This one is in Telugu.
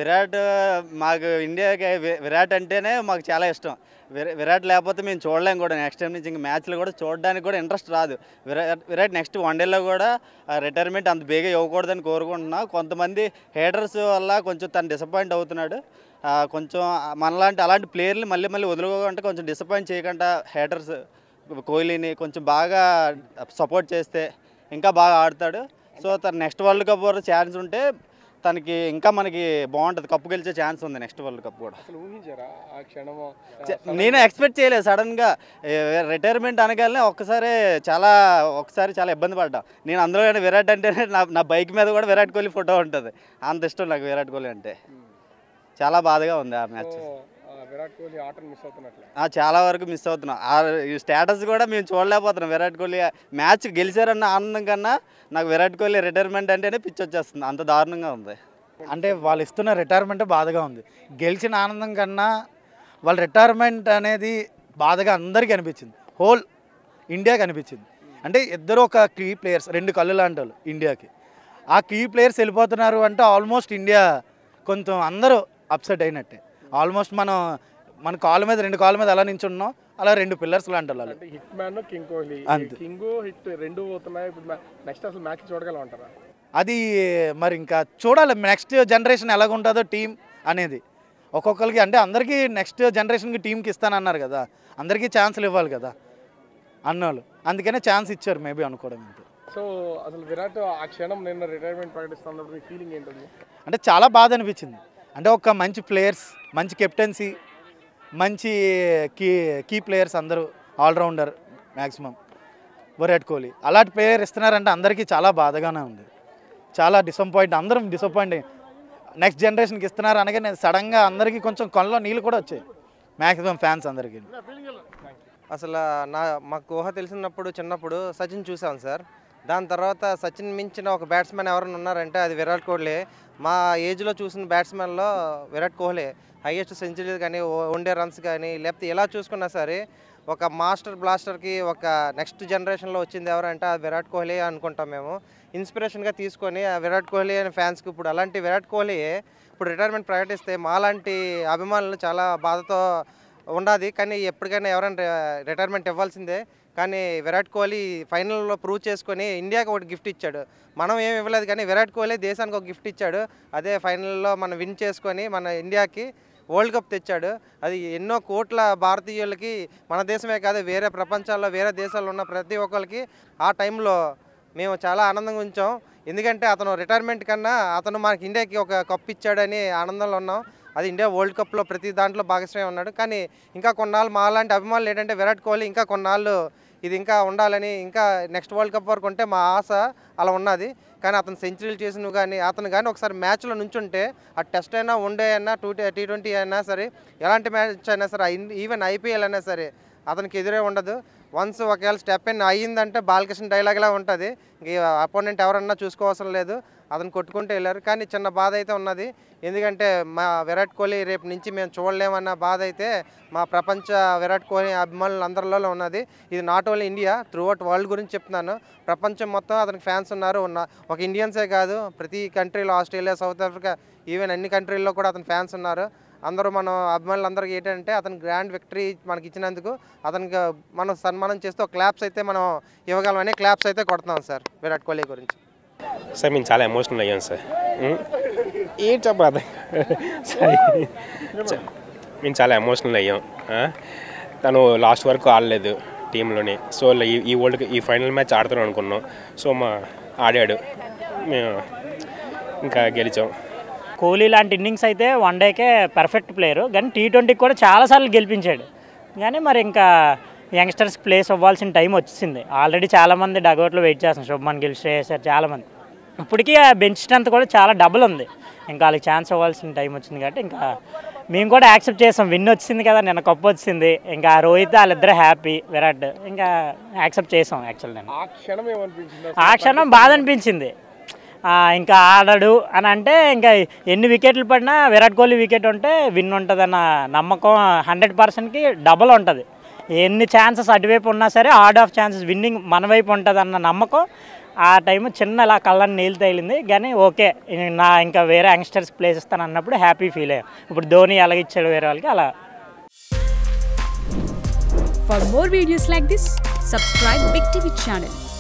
విరాట్ మాకు ఇండియాకి వి- విరాట్ అంటేనే మాకు చాలా ఇష్టం విరా- విరాట్ లేకపోతే మేము చూడలేం కూడా నెక్స్ట్ టైం నుంచి ఇంక మ్యాచ్లు కూడా చూడడానికి కూడా ఇంట్రెస్ట్ రాదు విరాట్ విరాట్ నెక్స్ట్ వన్డేలో కూడా రిటైర్మెంట్ అంత బేగా ఇవ్వకూడదని కోరుకుంటున్నా కొంతమంది హేటర్స్ వల్ల కొంచెం తను డిసప్పాయింట్ అవుతున్నాడు ఆ, కొంచెం మనలాంటి అలాంటి ప్లేయర్లు మళ్ళీ మళ్ళీ వదులుకోకుండా కొంచెం డిసప్పాయింట్ చేయకుండా హేటర్స్ కోహ్లీని కొంచెం బాగా సపోర్ట్ చేస్తే ఇంకా బాగా ఆడతాడు సో తను నెక్స్ట్ వరల్డ్ కప్ వరకు ఛాన్స్ ఉంటే తనకి ఇంకా మనకి బాగుంటుంది కప్పు గెలిచే ఛాన్స్ ఉంది నెక్స్ట్ వరల్డ్ కప్ కూడా అసలు ఊహించారా ఆ క్షణము చ- నేను ఎక్స్పెక్ట్ చేయలేదు సడన్గా రిటైర్మెంట్ అనగానే ఒక్కసారి చాలా ఒకసారి చాలా ఇబ్బంది పడ్డా నేను అందులో కానీ విరాట్ అంటేనే నా నా బైక్ మీద కూడా విరాట్ కోహ్లీ ఫోటో ఉంటుంది అంత ఇష్టం నాకు విరాట్ కోహ్లీ అంటే చాలా బాధగా ఉంది ఆ మ్యాచ్ సో, ఆ విరాట్ కోహ్లీ ఆటను మిస్ అవుతున్నట్లే ఆ, చాలా వరకు మిస్ అవుతున్నాం ఆ ఈ స్టేటస్ కూడా మేము చూడలేకపోతున్నాం విరాట్ కోహ్లీ మ్యాచ్ గెలిచారన్న ఆనందం కన్నా నాకు విరాట్ కోహ్లీ రిటైర్మెంట్ అంటేనే పిచ్చి వచ్చేస్తుంది అంత దారుణంగా ఉంది అంటే వాళ్ళు ఇస్తున్న రిటైర్మెంట్ బాధగా ఉంది గెలిచిన ఆనందం కన్నా వాళ్ళ రిటైర్మెంట్ అనేది బాధగా అందరికీ అనిపించింది హోల్ ఇండియాకి అనిపించింది అంటే ఇద్దరు ఒక కీ ప్లేయర్స్ రెండు కళ్ళు లాంటి వాళ్ళు ఇండియాకి ఆ కీ ప్లేయర్స్ వెళ్ళిపోతున్నారు అంటే ఆల్మోస్ట్ ఇండియా కొంచెం అందరూ అప్సెట్ అయినట్టే ఆల్మోస్ట్ మనం మన కాళ్ళ మీద రెండు కాళ్ళ మీద ఎలా నించున్నాం అలా రెండు పిల్లర్స్ లాంటి వాళ్ళు అంటే హిట్ మ్యాన్ కింగ్ కోహ్లీ అంతే. కింగ్ హిట్ రెండు పోతున్నాయి ఇప్పుడు నెక్స్ట్ అసలు మ్యాచ్ చూడగలం అంటారా అది మరి ఇంకా చూడాలి నెక్స్ట్ జనరేషన్ ఎలాగుంటుందో టీం అనేది ఒక్కొక్కరికి అంటే అందరికీ నెక్స్ట్ జనరేషన్కి టీంకి ఇస్తానన్నారు కదా అందరికీ ఛాన్సులు ఇవ్వాలి కదా అన్నోళ్ళు అందుకనే ఛాన్స్ ఇచ్చారు మేబీ అనుకోవడం అంతే సో అసలు విరాట్ ఆ క్షణం నిన్న రిటైర్మెంట్ ప్రకటిస్తున్నప్పుడు మీ ఫీలింగ్ ఏంటది అంటే చాలా బాధ అనిపించింది అంటే ఒక మంచి ప్లేయర్స్ మంచి కెప్టెన్సీ మంచి కీ కీ ప్లేయర్స్ అందరూ ఆల్రౌండర్ మ్యాక్సిమం విరాట్ కోహ్లీ అలాంటి ప్లేయర్ ఇస్తున్నారంటే అందరికీ చాలా బాధగానే ఉంది చాలా డిసప్పాయింట్ అందరం డిసప్పాయింట్ నెక్స్ట్ జనరేషన్కి ఇస్తున్నారు అనగానే సడన్గా అందరికీ కొంచెం కళ్ళలో నీళ్ళు కూడా వచ్చాయి మ్యాక్సిమం ఫ్యాన్స్ అందరికీ అసలు నా మాకు ఊహ తెలిసినప్పుడు చిన్నప్పుడు సచిన్ చూసాం సార్ దాని తర్వాత సచిన్ మించిన ఒక బ్యాట్స్మెన్ ఎవరైనా ఉన్నారంటే అది విరాట్ కోహ్లీ మా ఏజ్లో చూసిన బ్యాట్స్మెన్లో విరాట్ కోహ్లీ హైయెస్ట్ సెంచరీస్ కానీ వన్డే రన్స్ కానీ లేకపోతే ఎలా చూసుకున్నా సరే ఒక మాస్టర్ బ్లాస్టర్కి ఒక నెక్స్ట్ జనరేషన్లో వచ్చింది ఎవరంటే అది విరాట్ కోహ్లీ అనుకుంటాం మేము ఇన్స్పిరేషన్గా తీసుకొని ఆ విరాట్ కోహ్లీ అనే ఫ్యాన్స్కి ఇప్పుడు అలాంటి విరాట్ కోహ్లీ ఇప్పుడు రిటైర్మెంట్ ప్రకటిస్తే మాలాంటి అభిమానులు చాలా బాధతో ఉండాది కానీ ఎప్పటికైనా ఎవరైనా రిటైర్మెంట్ ఇవ్వాల్సిందే కానీ విరాట్ కోహ్లీ ఫైనల్లో ప్రూవ్ చేసుకొని ఇండియాకి ఒకటి గిఫ్ట్ ఇచ్చాడు మనం ఏమి ఇవ్వలేదు కానీ విరాట్ కోహ్లీ దేశానికి ఒక గిఫ్ట్ ఇచ్చాడు అదే ఫైనల్లో మనం విన్ చేసుకొని మన ఇండియాకి వరల్డ్ కప్ తెచ్చాడు అది ఎన్నో కోట్ల భారతీయులకి మన దేశమే కాదు వేరే ప్రపంచాల్లో వేరే దేశాల్లో ఉన్న ప్రతి ఒక్కరికి ఆ టైంలో మేము చాలా ఆనందంగా ఉంచాం ఎందుకంటే అతను రిటైర్మెంట్ కన్నా అతను మనకి ఇండియాకి ఒక కప్ ఇచ్చాడని ఆనందంలో ఉన్నాం అది ఇండియా వరల్డ్ కప్లో ప్రతి దాంట్లో భాగస్వామి ఉన్నాడు కానీ ఇంకా కొన్నాళ్ళు మాలాంటి అభిమానులు ఏంటంటే విరాట్ కోహ్లీ ఇంకా కొన్నాళ్ళు ఇది ఇంకా ఉండాలని ఇంకా నెక్స్ట్ వరల్డ్ కప్ వరకు ఉంటే మా ఆశ అలా ఉన్నది కానీ అతను సెంచరీలు చేసిన కానీ అతను కానీ ఒకసారి మ్యాచ్లో నుంచుంటే ఆ టెస్ట్ అయినా వన్డే అయినా టూ టీ ట్వంటీ అయినా సరే ఎలాంటి మ్యాచ్ అయినా సరే ఈవెన్ ఐపీఎల్ అయినా సరే అతనికి ఎదురే ఉండదు వన్స్ ఒకవేళ స్టెప్ ఇన్ అయ్యిందంటే బాలకృష్ణ డైలాగ్లా ఉంటుంది ఇంక అపోనెంట్ ఎవరన్నా చూసుకోవాల్సిన లేదు అతను కొట్టుకుంటూ వెళ్ళారు కానీ చిన్న బాధ అయితే ఉన్నది ఎందుకంటే మా విరాట్ కోహ్లీ రేపు నుంచి మేము చూడలేమన్న బాధ అయితే మా ప్రపంచ విరాట్ కోహ్లీ అభిమానులు అందరిలో ఉన్నది ఇది not only India throughout world గురించి చెప్తున్నాను ప్రపంచం మొత్తం అతనికి ఫ్యాన్స్ ఉన్నారు ఉన్న ఒక ఇండియన్సే కాదు ప్రతి కంట్రీలో ఆస్ట్రేలియా సౌత్ ఆఫ్రికా ఈవెన్ అన్ని కంట్రీల్లో కూడా అతని ఫ్యాన్స్ ఉన్నారు అందరూ మనం అభిమానులందరికీ ఏంటంటే అతను గ్రాండ్ విక్టరీ మనకి ఇచ్చినందుకు అతనికి మనం సన్మానం చేస్తూ క్లాప్స్ అయితే మనం ఇవ్వగలమని క్లాప్స్ అయితే కొడుతున్నాం సార్ విరాట్ కోహ్లీ గురించి సార్ మేము చాలా ఎమోషనల్ అయ్యాం సార్ ఉం? ఏం చెప్పాలి సార్ చ- మేము చాలా ఎమోషనల్ అయ్యాం ఆ? తను లాస్ట్ వరకు ఆడలేదు టీంలోని సో ఈ ఈ వరల్డ్ ఈ ఫైనల్ మ్యాచ్ ఆడతాను అనుకున్నాం సో మా ఆడాడు మేము ఇంకా గెలిచాం కోహ్లీ లాంటి ఇన్నింగ్స్ అయితే వన్ డేకే పర్ఫెక్ట్ ప్లేయర్ కానీ టీ ట్వంటీకి కూడా చాలాసార్లు గెలిపించాడు కానీ మరి ఇంకా యంగ్స్టర్స్ ప్లేస్ అవ్వాల్సిన టైం వచ్చింది ఆల్రెడీ చాలామంది డగౌట్లో వెయిట్ చేస్తున్నారు శుభ్మన్ గిల్ శ్రేయసర్ చాలామంది ఇప్పటికీ ఆ బెంచ్ స్ట్రెంత్ కూడా చాలా డబుల్ ఉంది ఇంకా వాళ్ళకి ఛాన్స్ అవ్వాల్సిన టైం వచ్చింది కాబట్టి ఇంకా మేము కూడా యాక్సెప్ట్ చేసాం విన్ వచ్చింది కదా నిన్న కప్పు వచ్చింది ఇంకా రోహిత్ వాళ్ళిద్దరూ హ్యాపీ విరాట్ ఇంకా యాక్సెప్ట్ చేసాం యాక్చువల్ నేను ఆ క్షణం ఏమనిపించింది ఆ క్షణం బాధ అనిపించింది ఆ, ఇంకా ఆడడు అని అంటే ఇంకా ఎన్ని వికెట్లు పడినా విరాట్ కోహ్లీ వికెట్ ఉంటే విన్ ఉంటుందన్న నమ్మకం హండ్రెడ్ పర్సెంట్కి డబల్ ఉంటుంది ఎన్ని ఛాన్సెస్ అటువైపు ఉన్నా సరే ఆర్డ్ ఆఫ్ ఛాన్సెస్ విన్నింగ్ మన వైపు ఉంటుందన్న నమ్మకం ఆ టైం చిన్న అలా కళ్ళని నీళ్ళు తగిలింది కానీ ఓకే నా ఇంకా వేరే యంగ్స్టర్స్ ప్లేస్ ఇస్తాను అన్నప్పుడు హ్యాపీ ఫీల్ అయ్యాం ఇప్పుడు ధోని ఎలాగ ఇచ్చాడు వేరే వాళ్ళకి అలా For more videos like this, subscribe Big TV channel